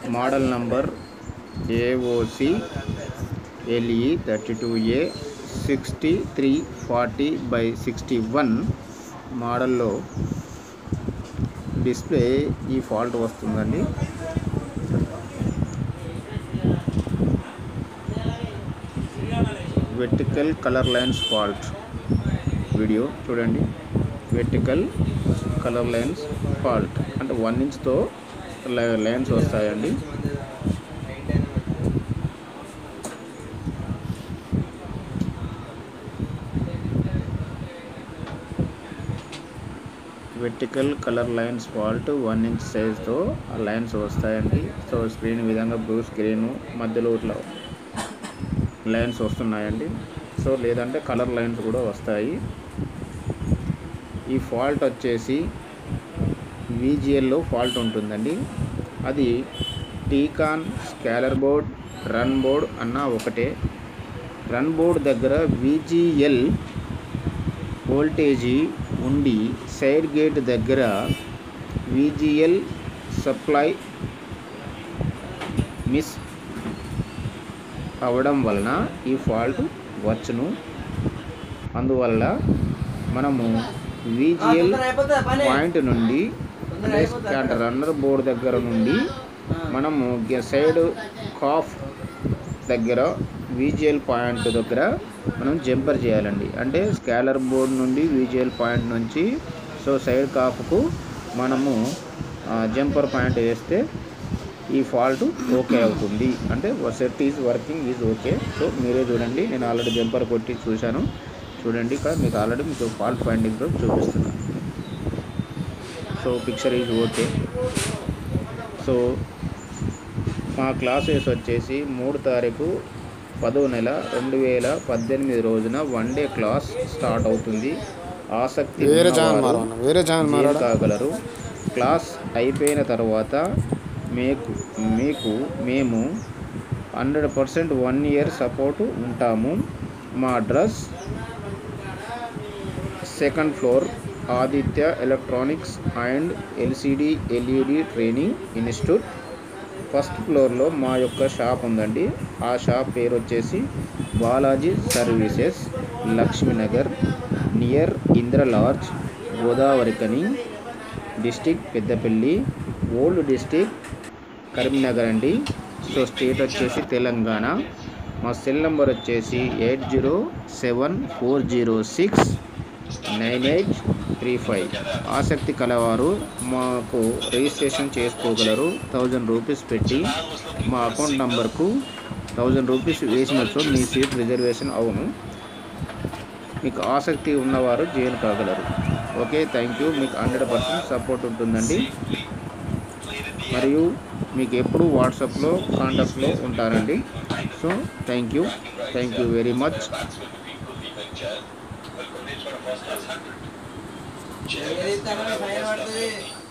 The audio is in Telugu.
model number AOC LE thirty two A sixty three forty by sixty one మోడల్లో డిస్ప్లే ఈ ఫాల్ట్ వస్తుందండి vertical colour lines fault video చూడండి వెర్టికల్ కలర్ లైన్స్ ఫాల్ట్ అంటే వన్ ఇంచ్తో లైన్స్ వస్తాయండి vertical colour lines fault one inch సైజ్తో ఆ లైన్స్ వస్తాయండి సో స్క్రీన్ ఈ విధంగా బ్లూ స్క్రీన్ మధ్యలో ఇట్లా లైన్స్ వస్తున్నాయండి సో లేదంటే కలర్ లైన్స్ కూడా వస్తాయి ఈ ఫాల్ట్ వచ్చేసి విజిఎల్లో ఫాల్ట్ ఉంటుందండి అది Tcon scaler board run board అన్న ఒకటే రన్ బోర్డ్ దగ్గర విజిఎల్ వోల్టేజీ ఉండి సైడ్ గేట్ దగ్గర విజిఎల్ సప్లై మిస్ అవ్వడం వలన ఈ ఫాల్ట్ వచ్చును అందువల్ల మనము విజిఎల్ పాయింట్ నుండి అంటే రన్నర్ బోర్డ్ దగ్గర నుండి మనము గె- సైడ్ కాఫ్ దగ్గర విజిఎల్ పాయింట్ దగ్గర మనం జంపర్ చేయాలండి అంటే స్కాలర్ బోర్డ్ నుండి విజిఎల్ పాయింట్ నుంచి సో సైడ్ కాఫ్కు మనము ఆ, జంపర్ పాయింట్ వేస్తే ఈ ఫాల్ట్ ఓకే అవుతుంది అంటే set is working is okay so మీరే చూడండి నేను ఆల్రెడీ జంపర్ కొట్టి చూశాను చూడండి ఇక్కడ మీకు ఆల్రెడీ మీకు ఫాల్ట్ ఫైండింగ్తో చూపిస్తున్నాను so picture is okay so మా క్లాసెస్ వచ్చేసి మూడు తారీఖు పదో నెల రెండు వేల పద్దెనిమిది రోజున వన్ డే క్లాస్ స్టార్ట్ అవుతుంది ఆసక్తి వేరే ఛానల్ ఉన్నవారు మారవన్న వేరే ఛానల్ జాయిన్ మారాడా కాగలరు క్లాస్ అయిపోయిన తర్వాత మీకు మీకు మేము hundred percent one year support ఉంటాము మా address second floor Aditya electronics and LCD LED training institute first ఫ్లోర్లో మా యొక్క షాప్ ఉందండి ఆ షాప్ పేరు వచ్చేసి Balaji services Lakshminagar near Indra lodge Godavarikhani district Peddapalli old district Karimnagar అండి సో స్టేట్ వచ్చేసి తెలంగాణ మా సెల్ నెంబర్ వచ్చేసి eight zero seven four zero six nine eight three five ఆసక్తి కలవారు మాకు రిజిస్ట్రేషన్ చేసుకోగలరు థౌజండ్ రూపీస్ పెట్టి మా అకౌంట్ నంబర్కు థౌజండ్ రూపీస్ వేసినచో మీ సీట్ రిజర్వేషన్ అవును మీకు ఆసక్తి ఉన్నవారు జాయిన్ కాగలరు ఓకే థ్యాంక్ యూ మీకు హండ్రెడ్ పర్సెంట్ సపోర్ట్ ఉంటుందండి మరియు మీకు ఎప్పుడు వాట్సాప్లో కాంటాక్ట్లో ఉంటారండి so thank you thank you very much ఏదైతే ఫైన్ పడుతుంది